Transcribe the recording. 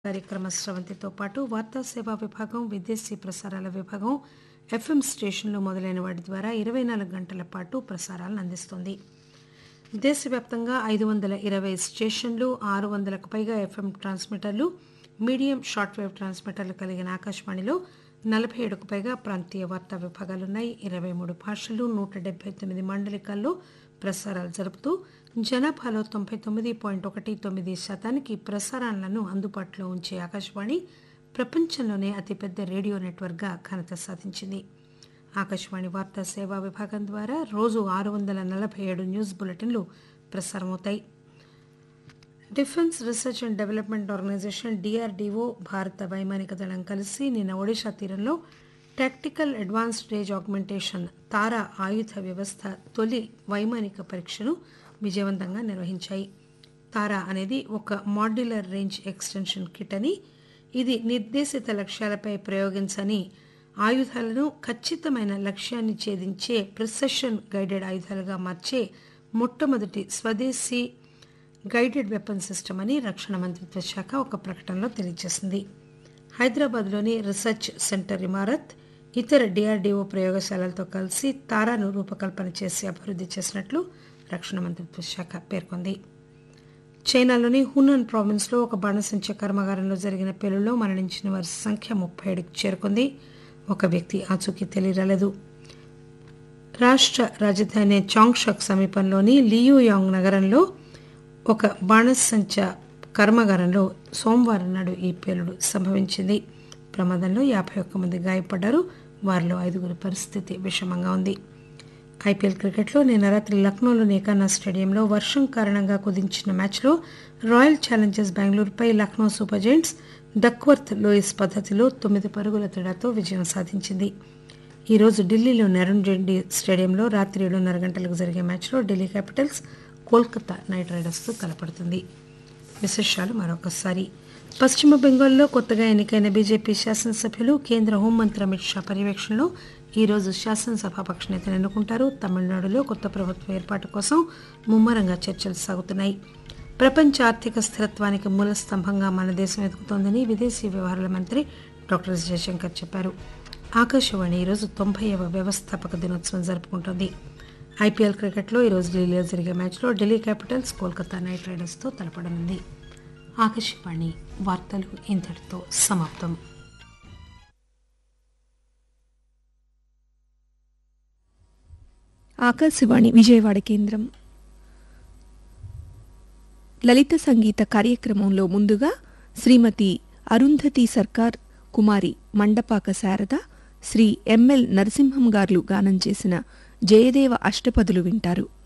కార్యక్రమ స్రవంతితో పాటు వార్తా సేవా విభాగం విదేశీ ప్రసారాల విభాగం ఎఫ్ఎం స్టేషన్లు మొదలైన వాటి ద్వారా ఇరవై నాలుగు గంటల పాటు ప్రసారాలను అందిస్తోంది దేశవ్యాప్తంగా ఐదు వందల ఇరవై స్టేషన్లు ఆరు వందలకు పైగా ఎఫ్ఎం ట్రాన్స్మిటర్లు మీడియం షార్ట్ వేవ్ ట్రాన్స్మిటర్లు కలిగిన ఆకాశవాణిలో నలభై ఏడుకు పైగా ప్రాంతీయ వార్తా విభాగాలున్నాయి ఇరవై మూడు భాషలు నూట డెబ్బై తొమ్మిది మండలికాల్లో ప్రసారాలు జరుపుతూ జనాభాలో తొంభై తొమ్మిది పాయింట్ ఒకటి తొమ్మిది శాతానికి ప్రసారాలను అందుబాటులో ఉంచే ఆకాశవాణి ప్రపంచంలోనే అతిపెద్ద రేడియో నెట్వర్క్గా ఘనత సాధించింది ఆకాశవాణి వార్తా సేవా విభాగం ద్వారా రోజు ఆరు వందల నలభై ఏడు న్యూస్ బులెటిన్లు ప్రసారమవుతాయి defence research and development organisation DRDO భారత వైమానిక దళం కలిసి నిన్న ఒడిషా తీరంలో tactical advanced range augmentation TARA ఆయుధ వ్యవస్థ తొలి వైమానిక పరీక్షను విజయవంతంగా నిర్వహించాయి తారా అనేది ఒక మాడ్యులర్ రేంజ్ ఎక్స్టెన్షన్ కిట్ అని ఇది నిర్దేశిత లక్ష్యాలపై ప్రయోగించని ఆయుధాలను ఖచ్చితమైన లక్ష్యాన్ని ఛేదించే ప్రిసెషన్ గైడెడ్ ఆయుధాలుగా మార్చే మొట్టమొదటి స్వదేశీ గైడెడ్ వెపన్ సిస్టమ్ అని రక్షణ మంత్రిత్వ శాఖ ఒక ప్రకటనలో తెలియజేసింది హైదరాబాద్లోని రీసెర్చ్ సెంటర్ ఇమారత్ ఇతర డిఆర్డీఓ ప్రయోగశాలలతో కలిసి తారాను రూపకల్పన చేసి అభివృద్ధి చేసినట్లు రక్షణ మంత్రిత్వ శాఖ పేర్కొంది చైనాలోని హునాన్ ప్రావిన్స్లో ఒక బాణసంచ కర్మాగారంలో జరిగిన పేలుల్లో మరణించిన వారి సంఖ్య ముప్పై ఏడుకి చేరుకుంది ఒక వ్యక్తి ఆచూకీ తెలియరాలేదు రాష్ట్ర రాజధాని చాంగ్షక్ సమీపంలోని లియూయాంగ్ నగరంలో ఒక బాణసంచ కర్మాగారంలో సోమవారం నాడు ఈ పేలుడు సంభవించింది ప్రమాదంలో యాభై ఒక్క మంది గాయపడ్డారు వారిలో ఐదుగురి పరిస్థితి విషమంగా ఉంది ఐపీఎల్ క్రికెట్లో నిన్న రాత్రి లక్నోలోని ఏకానా స్టేడియంలో వర్షం కారణంగా కుదించిన మ్యాచ్లో రాయల్ ఛాలెంజర్స్ బెంగళూరుపై Lucknow super giants Duckworth Lewis పద్ధతిలో తొమ్మిది పరుగుల తేడాతో విజయం సాధించింది ఈరోజు ఢిల్లీలోని అరుణ్ జైట్లీ స్టేడియంలో రాత్రి ఏడున్నర గంటలకు జరిగే మ్యాచ్లో ఢిల్లీ క్యాపిటల్స్ కోల్కతా నైట్ రైడర్స్తో తలపడుతుంది విశేషాలు మరొకసారి పశ్చిమ బెంగాల్లో కొత్తగా ఎన్నికైన బీజేపీ శాసనసభ్యులు కేంద్ర హోంమంత్రి అమిత్ షా పర్యవేక్షణలో ఈరోజు శాసనసభాపక్ష నేతను ఎన్నుకుంటారు తమిళనాడులో కొత్త ప్రభుత్వ ఏర్పాటు కోసం ముమ్మరంగా చర్చలు సాగుతున్నాయి ప్రపంచ ఆర్థిక స్థిరత్వానికి మూల స్తంభంగా మన దేశం ఎదుగుతోందని విదేశీ వ్యవహారాల మంత్రి డాక్టర్ ఎస్ జయశంకర్ చెప్పారు ఆకాశవాణి ఈరోజు తొంభైవ వ్యవస్థాపక దినోత్సవం జరుపుకుంటోంది ఐపీఎల్ క్రికెట్లో ఈరోజు ఢిల్లీలో జరిగే మ్యాచ్లో ఢిల్లీ క్యాపిటల్స్ కోల్కతా నైట్ రైడర్స్తో తలపడనుంది ఆకాశవాణి వార్తలు ఇంతటితో సమాప్తం ఆకాశవాణి విజయవాడ కేంద్రం లలిత సంగీత కార్యక్రమంలో ముందుగా శ్రీమతి అరుంధతి సర్కార్ కుమారి మండపాక శారద శ్రీ ఎంఎల్ నరసింహం గారు గానం చేసిన జయదేవ అష్టపదులు వింటారు